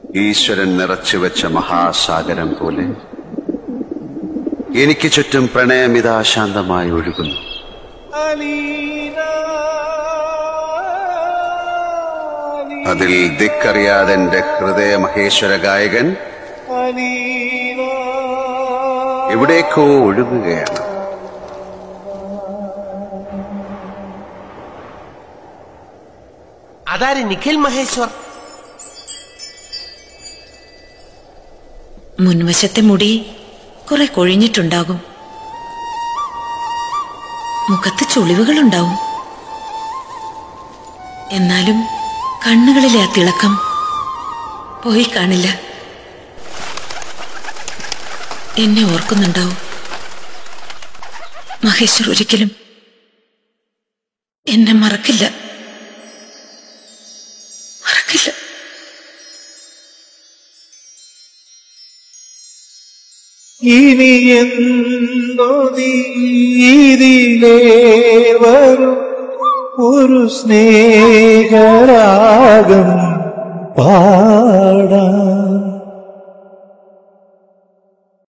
ഈശ്വരൻ നിറച്ചുവെച്ച മഹാസാഗരം പോലെ എനിക്ക് ചുറ്റും പ്രണയമിതാ ശാന്തമായി ഒഴുകുന്നു അതിൽ ദിക്കറിയാതെ എന്റെ ഹൃദയ മഹേശ്വര ഗായകൻ എവിടേക്കോ ഒഴുകുകയാണ് അതാര് നിഖിൽ മഹേശ്വർ മുൻവശത്തെ മുടി കുറെ കൊഴിഞ്ഞിട്ടുണ്ടാകും മുഖത്ത് ചുളിവുകളുണ്ടാവും എന്നാലും കണ്ണുകളിലെ ആ തിളക്കം പോയി കാണില്ല എന്നെ ഓർക്കുന്നുണ്ടാവും മഹേശ്വർ ഒരിക്കലും എന്നെ മറക്കില്ല മറക്കില്ല ഇനി എന്നീതിലേ വരും ഒരു സ്നേഹരാഗം പാട